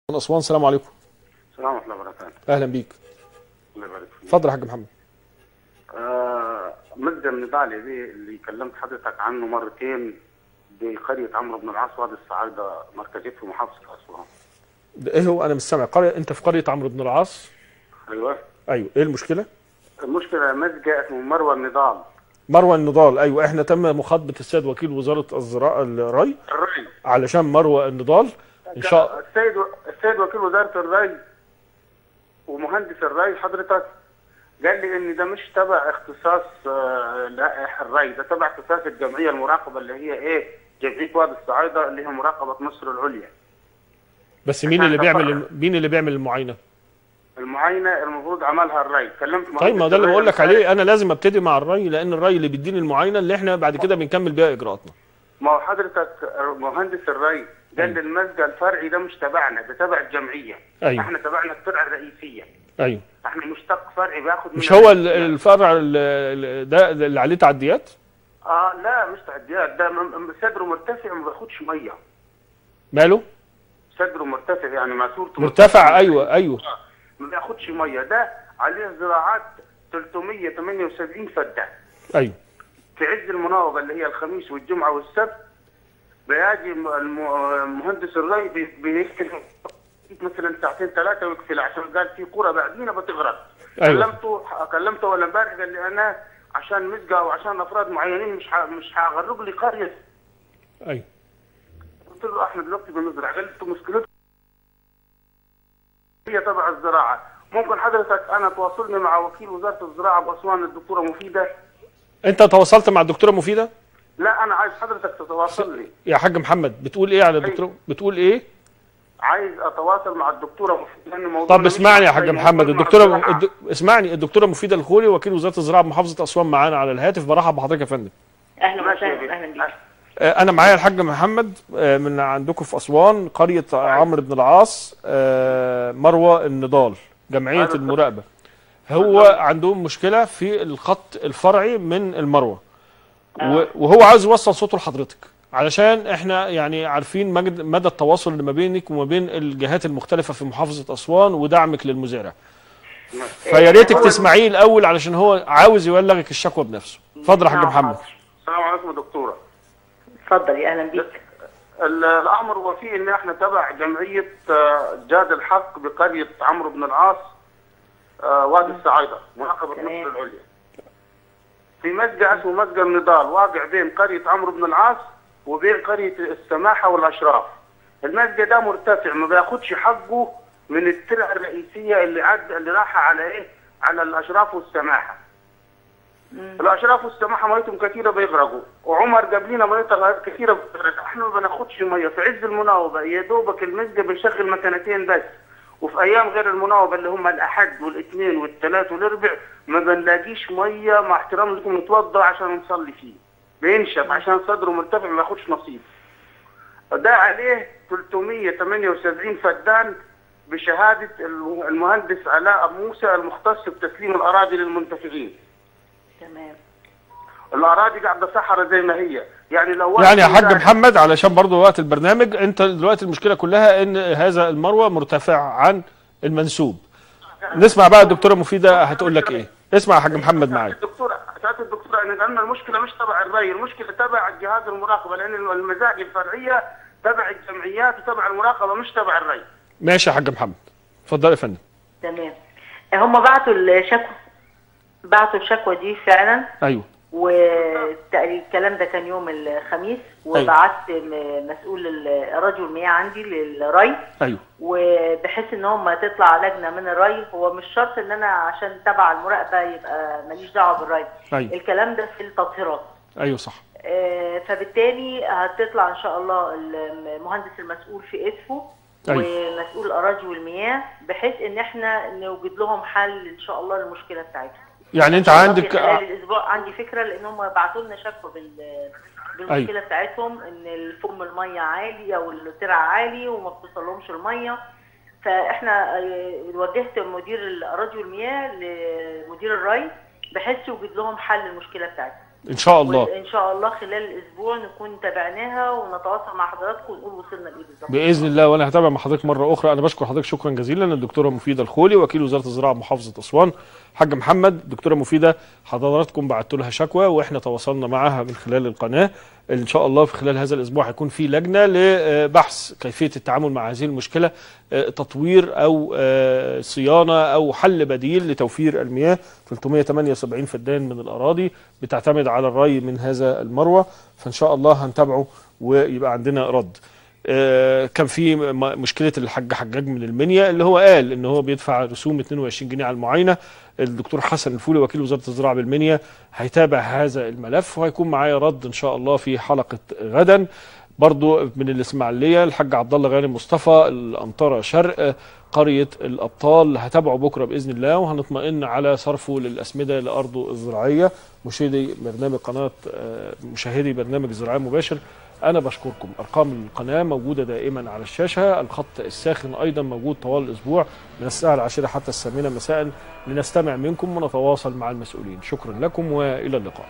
من اسوان السلام عليكم السلام ورحمة الله وبركاته اهلا بيك الله يبارك فيك اتفضل يا حاج محمد آه مجد النضالي دي اللي كلمت حضرتك عنه مرتين بقرية عمرو بن العاص وادي الصعايدة مركزية في محافظة أسوان ده ايه هو انا مش سامع قريه انت في قريه عمرو بن العاص أيوه ايوه ايه المشكله المشكلة مزجة اسمه مروة النضال مروه النضال ايوه احنا تم مخاطبه السيد وكيل وزاره الزراعه الري الري علشان مروه النضال ان شاء السيد السيد وكيل وزارة الري ومهندس الري حضرتك قال لي ان ده مش تبع اختصاص آه، لائح الري ده تبع اختصاص الجمعيه المراقبه اللي هي ايه جمعيه وادي الصعايده اللي هي مراقبه مصر العليا بس مين اللي بيعمل مين اللي بيعمل المعاينه المعاينه المفروض عملها الري كلمت طيب ما مهندس ده اللي الري بقول لك امبارح. عليه انا لازم ابتدي مع الري لان الري اللي بيديني المعاينه اللي احنا بعد كده بنكمل بيها اجراءاتنا ما هو حضرتك مهندس الري قال لي المسجد الفرعي ده مش تبعنا ده تبع الجمعيه أيوة. احنا تبعنا الفرع الرئيسيه ايوه احنا مشتق فرعي بياخد مش من هو ال- الرئيسية. الفرع ال- ال- ده اللي عليه تعديات اه لا مش تعديات ده م- م- صدره مرتفع ما بياخدش ميه ماله صدره مرتفع يعني ماسورته مرتفع ايوه ايوه آه، ما بياخدش ميه ده عليه زراعات 378 فدان ايوه في عز المناوبه اللي هي الخميس والجمعه والسبت بيجي الم- الم- مهندس الري بي- بيكفي مثلا ساعتين ثلاثه ويكفي عشان قال في قرى بعدينا بتغرق أيوة. كلمته كلمته ولا امبارح قال لي انا عشان مسقى وعشان افراد معينين مش ح- مش هغرق لي قريه ايوه قلت له احنا دلوقتي بنزرع قال لي انتوا مشكلتكم هي تبع الزراعه ممكن حضرتك انا تواصلني مع وكيل وزاره الزراعه باسوان الدكتوره مفيده انت تواصلت مع الدكتوره مفيده لا انا عايز حضرتك تتواصل لي يا حاج محمد بتقول ايه على الدكتوره بتقول ايه عايز اتواصل مع الدكتوره مفيده لان الموضوع طب ده مش اسمعني يا حاج زي محمد موضوع الدكتوره الزراعة. الد... اسمعني الدكتوره مفيده الخولي وكيل وزاره الزراعه بمحافظه اسوان معانا على الهاتف برحب بحضرتك يا فندم اهلا ماشي يا وسهلا بيه. اهلا بيك آه، انا معايا الحاج محمد آه، من عندكم في اسوان قريه عمرو بن العاص آه، مروه النضال جمعيه أيوة. المراقبه هو عندهم مشكله في الخط الفرعي من المروه و- وهو عاوز يوصل صوته لحضرتك علشان احنا يعني عارفين مجد- مدى التواصل اللي ما بينك وما بين الجهات المختلفه في محافظه اسوان ودعمك للمزارع فيا ريتك هو- تسمعيه الاول علشان هو عاوز يبلغك الشكوى بنفسه اتفضل يا حاج محمد السلام عليكم يا دكتوره اتفضلي اهلا بيك ال- الامر هو فيه ان احنا تبع جمعيه آه، جاد الحق بقريه عمرو بن العاص آه، وادي الصعايده مراقبه تمام. مصر العليا في مسجد اسمه مسجد النضال واقع بين قريه عمرو بن العاص وبين قريه السماحه والاشراف المسجد ده مرتفع ما بياخدش حقه من الترع الرئيسيه اللي عد اللي رايحه على ايه على الاشراف والسماحه الاشراف والسماحه ميتهم كثيره بيغرقوا وعمر جاب لنا ميتها كثيره بتغرق احنا ما بناخدش ميه في عز المناوبه يا دوبك المسجد بنشغل مكانتين بس وفي ايام غير المناوبه اللي هم الاحد والاثنين والثلاث والاربع ما بنلاقيش ميه مع احترام لكم نتوضا عشان نصلي فيه بينشف عشان صدره مرتفع ما ياخدش نصيب ده عليه 378 فدان بشهاده الم- المهندس علاء أبو موسى المختص بتسليم الاراضي للمنتفعين تمام الاراضي قاعده صحراء زي ما هي يعني لو واحد يعني يا حاج مزارع- محمد علشان برضو وقت البرنامج انت دلوقتي المشكله كلها ان هذا المروه مرتفع عن المنسوب نسمع بقى الدكتوره مفيده هتقول لك ايه اسمع يا حاج محمد معايا الدكتوره سعاده الدكتوره ان عندنا المشكله مش تبع الري المشكله تبع جهاز المراقبه لان المزاج الفرعيه تبع الجمعيات وتبع المراقبه مش تبع الري ماشي يا حاج محمد اتفضل يا فندم تمام هم بعتوا الشكوى بعتوا الشكوى دي فعلا ايوه والكلام ده كان يوم الخميس وبعت م- مسؤول ال- رجل المياه عندي للري ايوه وبحيث ان هم تطلع لجنه من الري هو مش شرط ان انا عشان تبع المراقبه يبقى ماليش دعوه بالري أيوة. الكلام ده في التطهيرات ايوه صح آه، فبالتالي هتطلع ان شاء الله المهندس المسؤول في ادفو أيوة. ومسؤول الاراضي والمياه بحيث ان احنا نوجد لهم حل ان شاء الله للمشكله بتاعتهم يعني انت إن شاء الله عندك في خلال الاسبوع عندي فكره لان هم بعتوا لنا شكوى بال بالمشكله بتاعتهم ان الفم الميه عالي او الترع عالي وما بتوصلهمش الميه فاحنا آه، وجهت مدير الاراضي والمياه لمدير الري بحيث يوجد لهم حل المشكله بتاعتهم ان شاء الله وان شاء الله خلال الاسبوع نكون تابعناها ونتواصل مع حضراتكم ونقول وصلنا لايه بالظبط باذن الله وانا هتابع مع حضرتك مره اخرى انا بشكر حضرتك شكرا جزيلا الدكتوره مفيده الخولي وكيل وزاره الزراعه بمحافظه اسوان حاج محمد دكتوره مفيده حضراتكم بعتوا لها شكوى واحنا تواصلنا معها من خلال القناه ان شاء الله في خلال هذا الاسبوع هيكون في لجنه لبحث كيفيه التعامل مع هذه المشكله آه، تطوير او آه، صيانه او حل بديل لتوفير المياه 378 فدان من الاراضي بتعتمد على الري من هذا المروه فان شاء الله هنتابعه ويبقى عندنا رد آه، كان في م- مشكله الحاج حجاج من المنيا اللي هو قال ان هو بيدفع رسوم 22 جنيه على المعاينه الدكتور حسن الفولي وكيل وزاره الزراعه بالمنيا هيتابع هذا الملف وهيكون معايا رد ان شاء الله في حلقه غدا برضو من الاسماعيليه الحاج عبد الله غانم مصطفى الانطره شرق قريه الابطال هتابعه بكره باذن الله وهنطمئن على صرفه للاسمده لارضه الزراعيه مشاهدي برنامج قناه آه، مشاهدي برنامج الزراعه مباشر انا بشكركم ارقام القناه موجوده دائما على الشاشه الخط الساخن ايضا موجود طوال الاسبوع من الساعه العاشره حتى الثامنه مساء لنستمع منكم ونتواصل مع المسؤولين شكرا لكم والى اللقاء